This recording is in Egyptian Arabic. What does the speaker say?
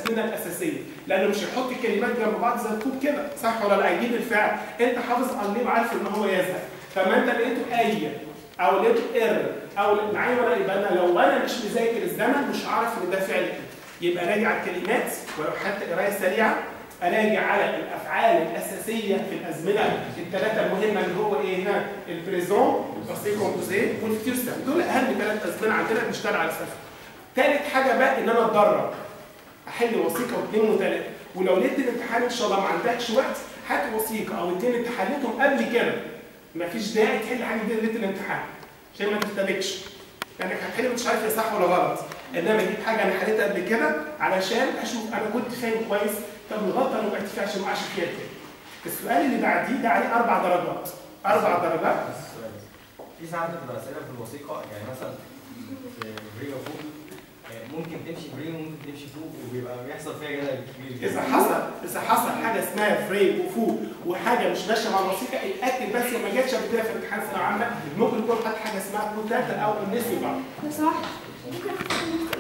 الازمنه الاساسيه لانه مش هيحط الكلمات جنب بعض زي الكوب كده صح ولا لا هيجيب الفعل انت حافظ انليم عارف ان هو يذهب فما انت لقيته اي او لقيته ار او معايا ولا يبقى انا لو انا مش مذاكر الزمن مش هعرف ان ده فعل ايه يبقى راجع الكلمات ولو حتى قرايه سريعه اراجع على الافعال الاساسيه في الازمنه الثلاثه المهمه اللي هو ايه ها البريزون الباسي كومبوزي والفيتير ستاند دول اهم ثلاث ازمنه عندنا بنشتغل على اساسها ثالث حاجه بقى ان انا اتدرب احل وثيقه واثنين وثلاثه ولو لقيت الامتحان ان شاء الله ما عندكش وقت هات وثيقه او اثنين انت حليتهم قبل كده مفيش داعي تحل حاجه جديده ليله الامتحان عشان ما ترتبكش لانك هتحل مش عارف هي صح ولا غلط انما اجيب حاجه انا حليتها قبل كده علشان اشوف انا كنت فاهم كويس طب الغلطه انا وقعت فيها عشان ما اقعش فيها تاني السؤال اللي بعديه ده عليه اربع درجات اربع درجات في ساعات بتبقى اسئله في الوثيقه يعني مثلا في بري وفوق ممكن تمشي بري وممكن تمشي فوق وبيبقى بيحصل فيها جدل كبير اذا حصل اذا حصل حاجه اسمها فري وفو وحاجه مش ماشيه مع الوثيقه اتاكد بس ما جاتش قبل كده في امتحان ثانويه عامه ممكن يكون حاط حاجه اسمها كوتاتا او النسبه لو سمحت ممكن اخد